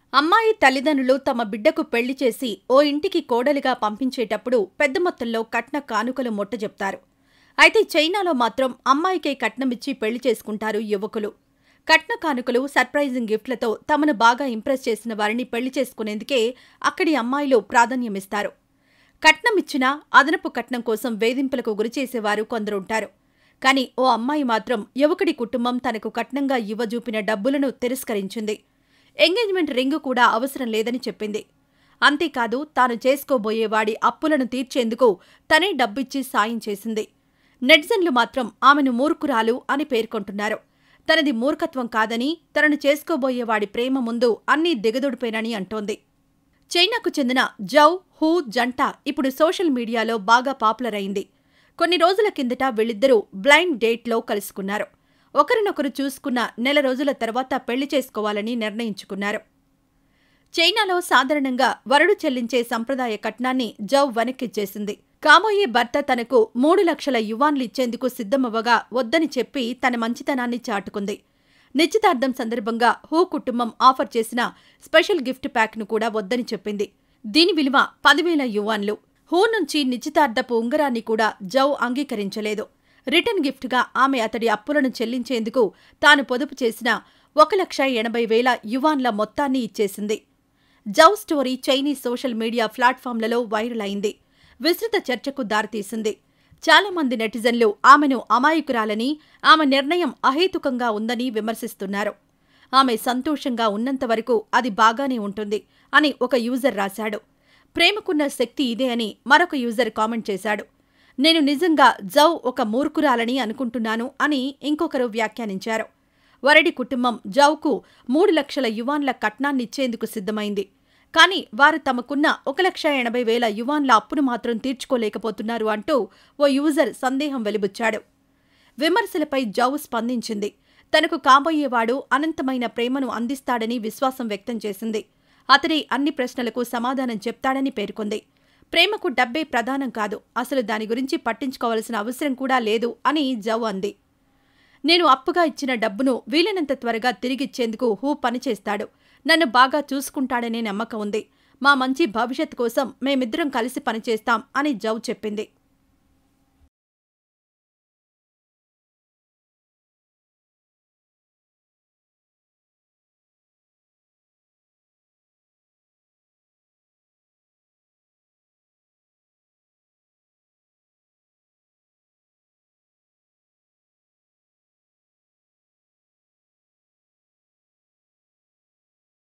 అమ్మాయి తల్లిదండ్రులు తమ బిడ్డకు పెళ్లి చేసి ఓ ఇంటికి కోడలిగా పంపించేటప్పుడు పెద్ద మొత్తంలో కట్న కానుకలు మొట్టజెప్తారు అయితే చైనాలో మాత్రం అమ్మాయికే కట్నమిచ్చి పెళ్లి చేసుకుంటారు యువకులు కట్న కానుకలు సర్ప్రైజింగ్ గిఫ్ట్లతో తమను బాగా ఇంప్రెస్ చేసిన వారిని పెళ్లి చేసుకునేందుకే అక్కడి అమ్మాయిలు ప్రాధాన్యమిస్తారు కట్నమిచ్చినా అదనపు కట్నం కోసం వేధింపులకు గురిచేసేవారు కొందరుంటారు కానీ ఓ అమ్మాయి మాత్రం యువకుడి కుటుంబం తనకు కట్నంగా ఇవ్వజూపిన డబ్బులను తిరస్కరించింది ఎంగేజ్మెంట్ రింగు కూడా అవసరం లేదని చెప్పింది అంతేకాదు తాను చేసుకోబోయేవాడి అప్పులను తీర్చేందుకు తనే డబ్బిచ్చి సాయం చేసింది నెటిజన్లు మాత్రం ఆమెను మూర్ఖురాలు అని పేర్కొంటున్నారు తనది మూర్ఖత్వం కాదని తనను చేసుకోబోయేవాడి ప్రేమ ముందు అన్నీ దిగదుడిపోయినని అంటోంది చైనాకు చెందిన జౌ హూ జంట ఇప్పుడు సోషల్ మీడియాలో బాగా పాపులర్ అయింది కొన్ని రోజుల కిందట వీళ్ళిద్దరూ బ్లైండ్ డేట్లో కలుసుకున్నారు ఒకరినొకరు చూసుకున్న నెల రోజుల తర్వాత పెళ్లి చేసుకోవాలని నిర్ణయించుకున్నారు చైనాలో సాధారణంగా వరుడు చెల్లించే సంప్రదాయ కట్నాన్ని జౌ వెనక్కిచ్చేసింది కాబోయే భర్త తనకు మూడు లక్షల యువాన్లు ఇచ్చేందుకు సిద్ధమవ్వగా వద్దని చెప్పి తన మంచితనాన్ని చాటుకుంది నిశ్చితార్థం సందర్భంగా హూ కుటుంబం ఆఫర్ చేసిన స్పెషల్ గిఫ్ట్ ప్యాక్ను కూడా వద్దని చెప్పింది దీని విలువ పదివేల యువాన్లు హూ నుంచి నిశ్చితార్థపు ఉంగరాన్ని కూడా జౌ అంగీకరించలేదు రిటర్న్ గిఫ్ట్గా ఆమె అతడి అప్పులను చెల్లించేందుకు తాను పొదుపు చేసిన ఒక లక్ష ఎనభై వేల యువాన్ల మొత్తాన్ని ఇచ్చేసింది Zhou story Chinese social media ప్లాట్ఫామ్లలో వైరల్ అయింది విస్తృత చర్చకు దారితీసింది చాలామంది నెటిజన్లు ఆమెను అమాయకురాలని ఆమె నిర్ణయం అహేతుకంగా ఉందని విమర్శిస్తున్నారు ఆమె సంతోషంగా ఉన్నంత వరకు అది బాగానే ఉంటుంది అని ఒక యూజర్ రాశాడు ప్రేమకున్న శక్తి ఇదే అని మరొక యూజర్ కామెంట్ చేశాడు నేను నిజంగా జౌ ఒక మూర్ఖురాలని అనుకుంటున్నాను అని ఇంకొకరు వ్యాఖ్యానించారు వరడి కుటుంబం జౌకు మూడు లక్షల యువాన్ల కట్నాన్నిచ్చేందుకు సిద్ధమైంది కానీ వారు తమకున్న ఒక లక్ష ఎనభై వేల యువాన్ల అప్పును మాత్రం తీర్చుకోలేకపోతున్నారు అంటూ ఓ యూజర్ సందేహం వెలిబుచ్చాడు విమర్శలపై జౌ స్పందించింది తనకు కాబోయేవాడు అనంతమైన ప్రేమను అందిస్తాడని విశ్వాసం వ్యక్తం చేసింది అతడే అన్ని ప్రశ్నలకు సమాధానం చెప్తాడని పేర్కొంది ప్రేమకు డబ్బే ప్రధానం కాదు అసలు దాని గురించి పట్టించుకోవాల్సిన అవసరం కూడా లేదు అని జౌ అంది నేను అప్పుగా ఇచ్చిన డబ్బును వీలైనంత త్వరగా తిరిగిచ్చేందుకు హూ పనిచేస్తాడు నన్ను బాగా చూసుకుంటాడనే నమ్మకం ఉంది మా మంచి భవిష్యత్ కోసం మేమిద్దరం కలిసి పనిచేస్తాం అని జౌ చెప్పింది